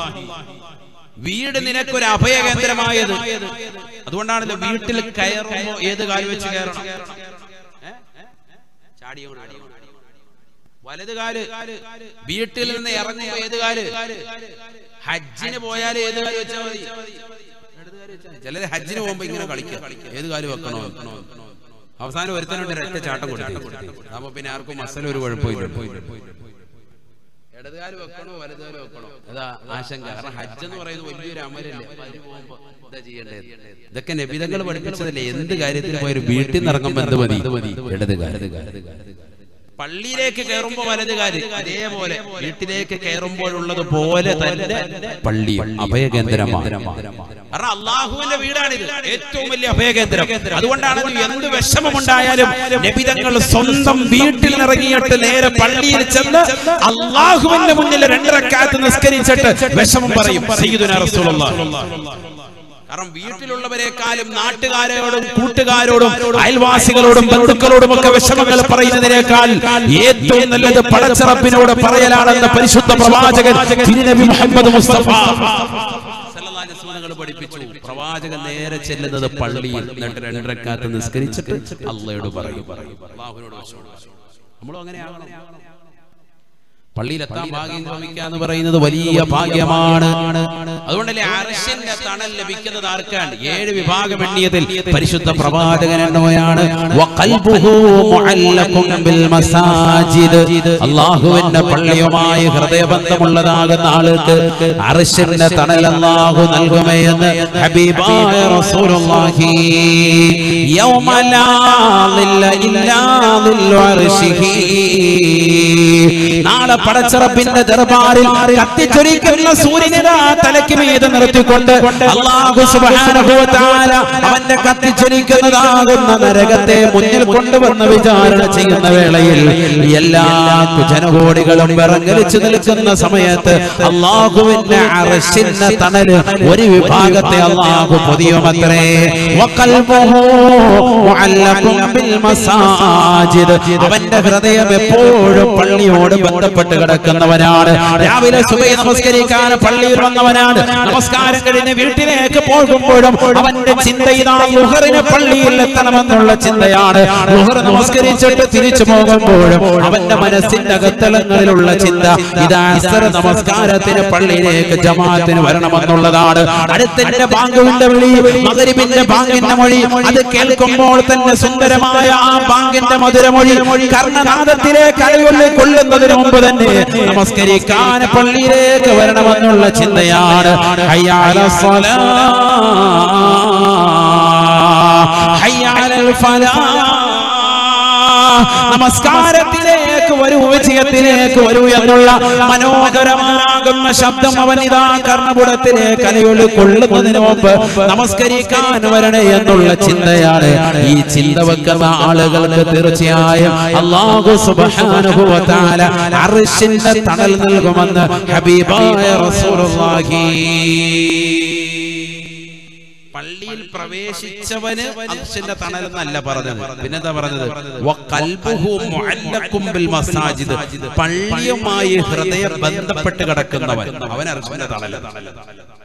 വീട് നിനക്കൊരു അഭയകേന്ദ്രമായത് അതുകൊണ്ടാണല്ലോ വീട്ടിൽ കയറുമ്പോ ഏത് കാല് വെച്ച് കയറണം ഏ? ചാടിയോ ചാടിയോ വലത് കാല് വീട്ടിൽ നിന്ന് ഇറങ്ങുമ്പോ ഏത് കാല് ഹജ്ജിന് പോയാൽ ഏത് കാല് വെച്ചാൽ മതി ചിലര് ഹജ്ജിന് പോകുമ്പോ ഇങ്ങനെ കളിക്കും ഏത് കാല് വെക്കണോ അവസാനം ഒരുത്തനുണ്ട് ഒരൊറ്റ ചാട്ടം കൊടുത്തു അപ്പൊ പിന്നെ ആർക്കും മസല ഒരു കുഴപ്പമില്ല ഇടതുകാല് വെക്കണോ വലതുകാല് വെക്കണോ അതാ ആശങ്ക കാരണം ഹജ്ജ് എന്ന് പറയുന്നത് വലിയൊരു അമലല്ലേ അപ്പൊ അതിന് പോകുമ്പോ ഇതാ ചെയ്യേണ്ടത് ഇതൊക്കെ നബിതങ്ങൾ പഠിപ്പിച്ചതല്ലേ എന്ത് കാര്യത്തിന് പോയാലും വീട്ടിൽ നിന്ന് ഇറങ്ങുമ്പോ എന്ത് മതി ഇടതുകാല് പള്ളിയിലേക്ക് കയറുമ്പോ വലതുകാല് അതേപോലെ വീട്ടിലേക്ക് കയറുമ്പോഴുള്ളത് പോലെ തന്നെ പള്ളി അഭയകേന്ദ്രമാണ് കാരണം അള്ളാഹുവിന്റെ വീടാണിത് ഏറ്റവും വലിയ അഭയകേന്ദ്രം അതുകൊണ്ടാണ് ഇത് എന്ത് വിഷമമുണ്ടായാലും നബിതങ്ങൾ സ്വന്തം വീട്ടിൽ ഇറങ്ങിയിട്ട് നേരെ പള്ളിയിൽ ചെന്ന് അള്ളാഹുവിന്റെ മുന്നിൽ രണ്ടരക്കാലത്ത് നിസ്കരിച്ചിട്ട് വിഷമം പറയും സയ്യിദുനാ റസൂലുള്ളാഹി കാരണം വീട്ടിലുള്ളവരെക്കാളും നാട്ടുകാരോടും കൂട്ടുകാരോടും അയൽവാസികളോടും ബന്ധുക്കളോടും ഒക്കെ വിഷമങ്ങൾ പറയുന്നതിനേക്കാൾ ഏറ്റവും നല്ലത് പടച്ചറപ്പിനോട് പറയലാണെന്ന് പരിശുദ്ധ പ്രവാചകൻ തിരുനബി മുഹമ്മദ് മുസ്തഫ സല്ലല്ലാഹു അലൈഹി വസല്ലം പഠിപ്പിച്ചു പ്രവാചകൻ നേരെ ചെല്ലുന്നത് പള്ളിയിൽ എന്നിട്ട് രണ്ടരക്കാത്ത് നിസ്കരിച്ചിട്ട് അള്ളയോട് പറയും അള്ളാഹുവിനോട് നമ്മളും അങ്ങനെ ആകണം പള്ളിയിലെത്താൻ ഭാഗ്യം ശ്രമിക്കുക എന്ന് പറയുന്നത് വലിയ ഭാഗ്യമാണ് അതുകൊണ്ടല്ലേ അർശന്റെ തണൽ ലഭിക്കുന്നത് ആർക്കാണ് ഏഴ് വിഭാഗം എണ്ണിയതിൽ പരിശുദ്ധ പ്രവാചകൻ എണ്ണോയാണ് വഖൽബുഹു മുഅല്ലഖുൻ ബിൽ മസാജിദ് അല്ലാഹുവിന്റെ പള്ളിയുമായി ഹൃദയബന്ധമുള്ളതാകുന്ന ആൾക്ക് അർശന്റെ തണൽ അല്ലാഹു നൽകുമേ എന്ന് ഹബീബായ റസൂലുള്ളാഹി യൗമ ലാ ളില്ല ഇല്ലാ ളില്ലു അർശിഹി നാളെ പടച്ചറപ്പിന്റെ ദർബാറിൽ കത്തിച്ചൊരിക്കുന്ന സൂര്യനിതാ തലയ്ക്ക് മീതെ നിർത്തിക്കൊണ്ട് അള്ളാഹു സുബ്ഹാനഹു വ തആല അവന്റെ കത്തിച്ചൊരിക്കുന്നതാകുന്ന നരകത്തെ മുന്നിൽ കൊണ്ടുവന്ന് വിചാരണ ചെയ്യുന്ന വേളയിൽ എല്ലാ ജനകോടികളും വിറങ്ങലിച്ചു നിൽക്കുന്ന സമയത്ത് അള്ളാഹുവിന്റെ അറശിന്റെ തണല് ഒരു വിഭാഗത്തെ അള്ളാഹു പൊതിയുമത്രേ വഖൽബുഹു മുഅല്ലഖും ബിൽ മസാജിദ് അവന്റെ ഹൃദയം എപ്പോഴും പള്ളിയോട് ബന്ധപ്പെട്ട് കിടക്കുന്നവനാണ് രാവിലെ സുബൈ നമസ്കരിക്കാൻ പള്ളിയിൽ വന്നവനാണ് നമസ്കാരം കഴിഞ്ഞ് വീട്ടിലേക്ക് പോകുമ്പോഴും അവന്റെ ചിന്ത ഇതാ ലുഹറിന് പള്ളിയിൽ എത്തണമെന്നുള്ള ചിന്തയാണ് ലുഹർ നമസ്കരിച്ചിട്ട് തിരിച്ചു പോകുമ്പോഴും അവന്റെ മനസ്സിന്റെ അകത്തളങ്ങളിലുള്ള ചിന്ത ഇതാ അസർ നമസ്കാരത്തിന് പള്ളിയിലേക്ക് ജമാഅത്തിന് വരണമെന്നുള്ളതാണ് അടുത്തിന്റെ ബാങ്കുവിന്റെ വിളി മകരിബിന്റെ ബാങ്കിന്റെ മൊഴി അത് കേൾക്കുമ്പോൾ തന്നെ സുന്ദരമായ ആ ബാങ്കിന്റെ മധുരമൊഴി കർണനാദത്തിലേക്ക് അലയൊല്ലി കൊള്ളുന്നതിന് മുമ്പ് തന്നെ നമസ്കരിക്കാൻ പള്ളിയിലേക്ക് വരണമെന്നുള്ള ചിന്തയാണ് ഹയ്യാല സ്വലാ ഹയ്യാലൽ ഫലാ നമസ്കാരത്തിലേക്ക് വരൂ വിജയത്തിലേക്ക് വരൂ എന്നുള്ള മനോഹരമാകുന്ന ശബ്ദം അവൻ ഇതാ കർണപുടത്തിലേക്ക് അലയൊളി കൊള്ളുന്നതിന് മുമ്പ് നമസ്കരിക്കാൻ വരണേ എന്നുള്ള ചിന്തയാണ് ഈ ചിന്ത വെക്കുന്ന ആളുകൾക്ക് തീർച്ചയായും അള്ളാഹു സുബ്ഹാനഹു വ തആല അർശിന്റെ തണൽ നൽകുമെന്ന് ഹബീബായ റസൂലുള്ളാഹി പള്ളിയിൽ പ്രവേശിച്ചവന് അർശിന്റെ തണൽ എന്നല്ല പറഞ്ഞത് പിന്നെന്താ പറഞ്ഞത് വഖൽബുഹു മുഅല്ലഖും ബിൽ മസാജിദ് പള്ളിയുമായി ഹൃദയം ബന്ധപ്പെട്ട് കിടക്കുന്നവൻ അവൻ അർശിന്റെ തണൽ